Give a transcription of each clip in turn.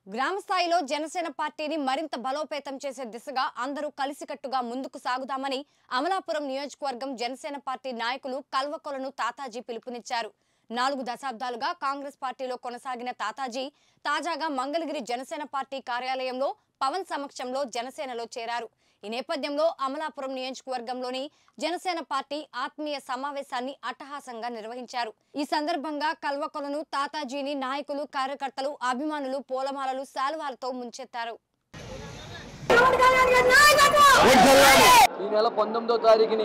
గ్రామ స్థాయిలో జనసేన పార్టీని మరింత బలోపేతం చేసే దిశగా అందరూ కలిసికట్టుగా ముందుకు సాగుదామని అమలాపురం నియోజకవర్గం జనసేన పార్టీ నాయకులు కల్వకొలను తాతాజీ పిలుపునిచ్చారు నాలుగు దశాబ్దాలుగా కాంగ్రెస్ పార్టీలో కొనసాగిన తాతాజీ తాజాగా మంగళగిరి జనసేన పార్టీ కార్యాలయంలో పవన్ సమక్షంలో జనసేనలో చేరారు ఈ నేపథ్యంలో అమలాపురం నియోజకవర్గంలోని జనసేన పార్టీ ఆత్మీయ సమావేశాన్ని అట్టహాసంగా నిర్వహించారు ఈ సందర్భంగా కల్వకొలను తాతాజీని నాయకులు కార్యకర్తలు అభిమానులు పూలమాలలు శాలువాలతో ముంచెత్తారు ఈ నెల పంతొమ్మిదో తారీఖుని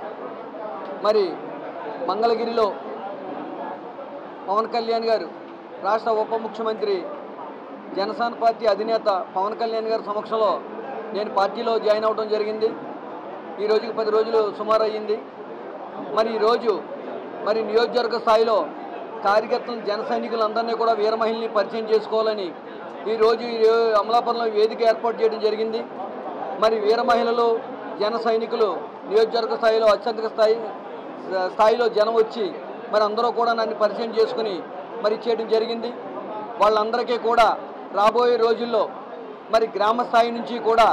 మరి మంగళగిరిలో పవన్ కళ్యాణ్ గారు రాష్ట్ర ఉప ముఖ్యమంత్రి జనసేన పార్టీ అధినేత పవన్ కళ్యాణ్ గారి సమక్షంలో నేను పార్టీలో జాయిన్ అవ్వడం జరిగింది ఈ రోజుకి పది రోజులు సుమారు అయ్యింది మరి ఈరోజు మరి నియోజకవర్గ స్థాయిలో కార్యకర్తలు జన సైనికులందరినీ కూడా వీర మహిళని పరిచయం చేసుకోవాలని ఈరోజు ఈ రో- అమలాపురంలో వేదిక ఏర్పాటు చేయడం జరిగింది మరి వీర మహిళలు జన సైనికులు నియోజకవర్గ స్థాయిలో అత్యధిక స్థాయి స్థాయిలో జనం వచ్చి మరి అందరూ కూడా నన్ను పరిచయం చేసుకుని మరి చేయడం జరిగింది వాళ్ళందరికీ కూడా రాబోయే రోజుల్లో మరి గ్రామ స్థాయి నుంచి కూడా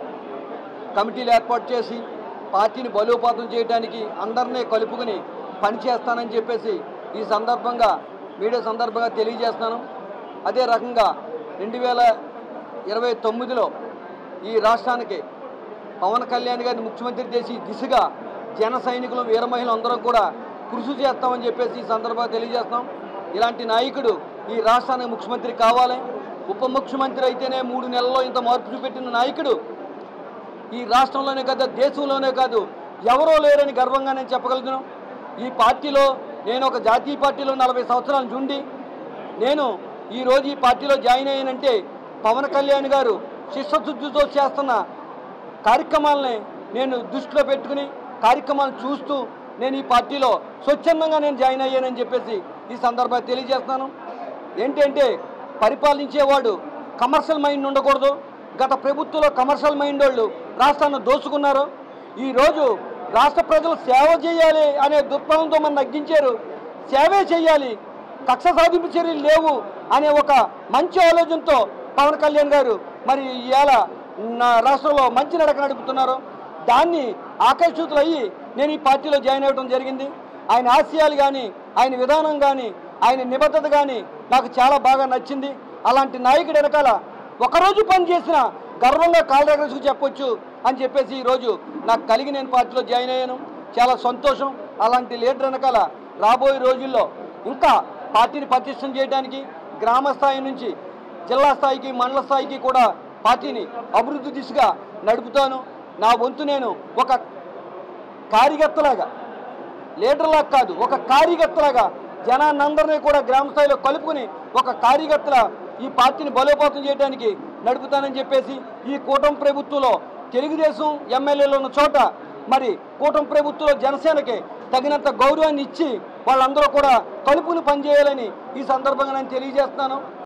కమిటీలు ఏర్పాటు చేసి పార్టీని బలోపాతం చేయడానికి అందరినీ కలుపుకుని పనిచేస్తానని చెప్పేసి ఈ సందర్భంగా మీడియా సందర్భంగా తెలియజేస్తున్నాను అదే రకంగా రెండు వేల ఇరవై తొమ్మిదిలో ఈ రాష్ట్రానికి పవన్ కళ్యాణ్ గారిని ముఖ్యమంత్రి చేసి దిశగా జన సైనికులు వీర మహిళలు అందరం కూడా కృషి చేస్తామని చెప్పేసి ఈ సందర్భంగా తెలియజేస్తున్నాం ఇలాంటి నాయకుడు ఈ రాష్ట్రానికి ముఖ్యమంత్రి కావాలి ఉప ముఖ్యమంత్రి అయితేనే మూడు నెలల్లో ఇంత మార్పు చూపెట్టిన నాయకుడు ఈ రాష్ట్రంలోనే కాదు దేశంలోనే కాదు ఎవరో లేరని గర్వంగా నేను చెప్పగలుగుతున్నాను ఈ పార్టీలో నేను ఒక జాతీయ పార్టీలో నలభై సంవత్సరాల నుండి నేను ఈరోజు ఈ పార్టీలో జాయిన్ అయ్యానంటే పవన్ కళ్యాణ్ గారు శిష్యశుద్ధితో చేస్తున్న కార్యక్రమాలని నేను దృష్టిలో పెట్టుకుని కార్యక్రమాలు చూస్తూ నేను ఈ పార్టీలో స్వచ్ఛందంగా నేను జాయిన్ అయ్యానని చెప్పేసి ఈ సందర్భంగా తెలియజేస్తున్నాను ఏంటంటే పరిపాలించేవాడు కమర్షియల్ మైండ్ ఉండకూడదు గత ప్రభుత్వంలో కమర్షియల్ మైండ్ వాళ్ళు రాష్ట్రాన్ని దోచుకున్నారు ఈరోజు రాష్ట్ర ప్రజలు సేవ చేయాలి అనే దృక్పథంతో మనం నగ్గించారు సేవే చేయాలి కక్ష సాధింపు చర్యలు లేవు అనే ఒక మంచి ఆలోచనతో పవన్ కళ్యాణ్ గారు మరి ఇవాళ నా రాష్ట్రంలో మంచి నడక నడుపుతున్నారు దాన్ని ఆకర్షితులు అయ్యి నేను ఈ పార్టీలో జాయిన్ అవ్వడం జరిగింది ఆయన ఆశయాలు కానీ ఆయన విధానం కానీ ఆయన నిబద్ధత కానీ నాకు చాలా బాగా నచ్చింది అలాంటి నాయకుడు వెనకాల ఒకరోజు పని చేసిన గర్వంగా కాళ్ళ దగ్గరకు చెప్పొచ్చు అని చెప్పేసి ఈరోజు నాకు కలిగి నేను పార్టీలో జాయిన్ అయ్యాను చాలా సంతోషం అలాంటి లీడర్ వెనకాల రాబోయే రోజుల్లో ఇంకా పార్టీని పటిష్టం చేయడానికి గ్రామ స్థాయి నుంచి జిల్లా స్థాయికి మండల స్థాయికి కూడా పార్టీని అభివృద్ధి దిశగా నడుపుతాను నా వంతు నేను ఒక కార్యకర్తలాగా లీడర్లా కాదు ఒక కార్యకర్తలాగా జనాన్నందరినీ కూడా గ్రామ స్థాయిలో కలుపుకుని ఒక కార్యకర్తల ఈ పార్టీని బలోపేతం చేయడానికి నడుపుతానని చెప్పేసి ఈ కూటమి ప్రభుత్వంలో తెలుగుదేశం ఎమ్మెల్యేలు ఉన్న చోట మరి కూటమి ప్రభుత్వంలో జనసేనకి తగినంత గౌరవాన్ని ఇచ్చి వాళ్ళందరూ కూడా కలుపుని పనిచేయాలని ఈ సందర్భంగా నేను తెలియజేస్తున్నాను